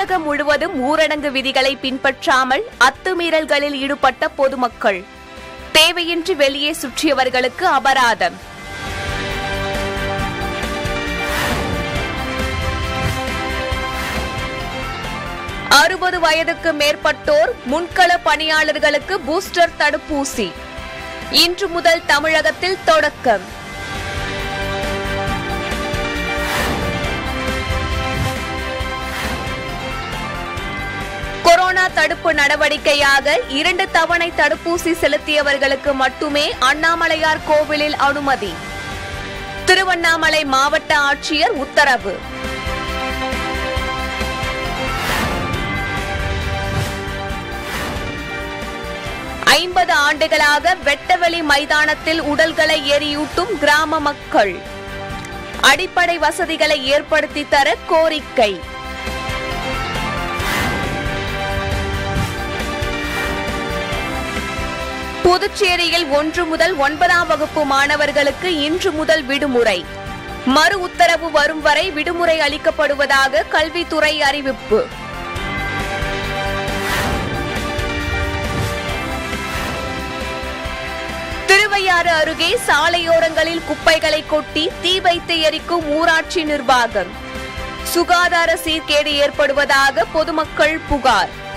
தமிழகம் முழுவதும் ஊரடங்கு விதிகளை பின்பற்றாமல் அத்துமீறல்களில் ஈடுபட்ட பொதுமக்கள் தேவையின்றி வெளியே சுற்றியவர்களுக்கு அபராதம் அறுபது வயதுக்கு மேற்பட்டோர் முன்கள பணியாளர்களுக்கு பூஸ்டர் தடுப்பூசி இன்று முதல் தமிழகத்தில் தொடக்கம் கொரோனா தடுப்பு நடவடிக்கையாக இரண்டு தவணை தடுப்பூசி செலுத்தியவர்களுக்கு மட்டுமே அண்ணாமலையார் கோவிலில் அனுமதி திருவண்ணாமலை மாவட்ட ஆட்சியர் உத்தரவு ஐம்பது ஆண்டுகளாக வெட்டவெளி மைதானத்தில் உடல்களை எரியூட்டும் கிராம மக்கள் அடிப்படை வசதிகளை ஏற்படுத்தி தர கோரிக்கை புதுச்சேரியில் ஒன்று முதல் ஒன்பதாம் வகுப்பு மாணவர்களுக்கு இன்று முதல் விடுமுறை மறு உத்தரவு வரும் வரை விடுமுறை அளிக்கப்படுவதாக கல்வித்துறை அறிவிப்பு திருவையாறு அருகே சாலையோரங்களில் குப்பைகளை கொட்டி தீ வைத்து எரிக்கும் ஊராட்சி நிர்வாகம் சுகாதார சீர்கேடு ஏற்படுவதாக பொதுமக்கள் புகார்